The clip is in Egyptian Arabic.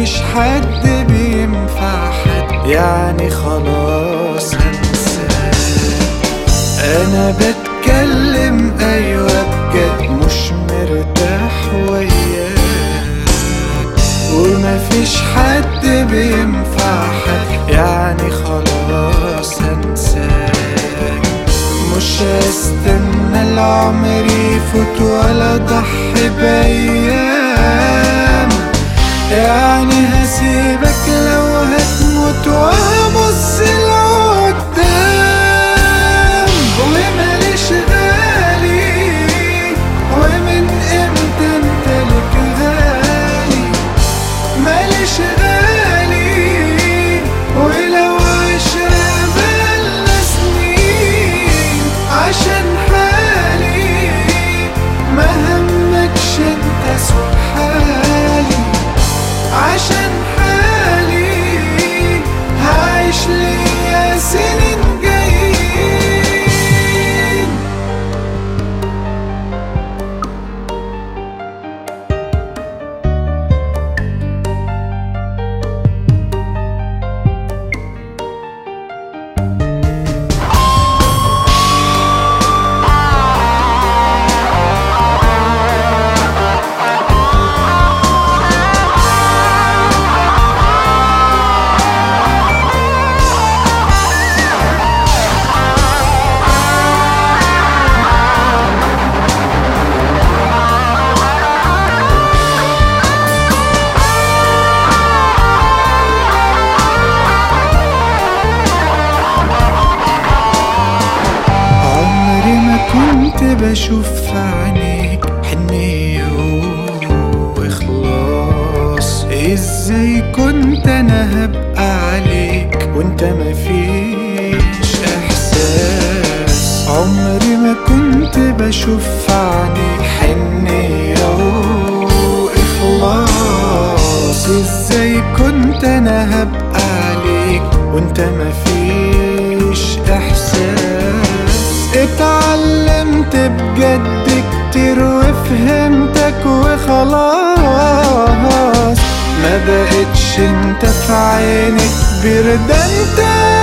مفيش حد بينفع حد يعني خلاص هنساك انا بتكلم ايوه بجد مش مرتاح وياك ومفيش حد بينفع حد يعني خلاص هنساك مش هستنى العمر يفوت ولا ضحي بأيام يعني هسيبك لو هتموت وهبص لقدام وماليش غالي ومن امتى انت لك غالي ماليش غالي ولو عشرة بقالنا سنين عشان حالي ما همكش انت سوء حالي عشان حالي هعيش ليا سنين جايين عمري ما كنت بشوف في عينيك حنية واخلاص ازاي كنت انا هبقى عليك وانت مفيش احساس عمري ما كنت بشوف في عينيك حنية واخلاص ازاي كنت انا هبقى عليك وانت مفيش احساس اتعلمت بجد كتير وفهمتك وخلاص ما بقتش انت في عيني كبير ده انت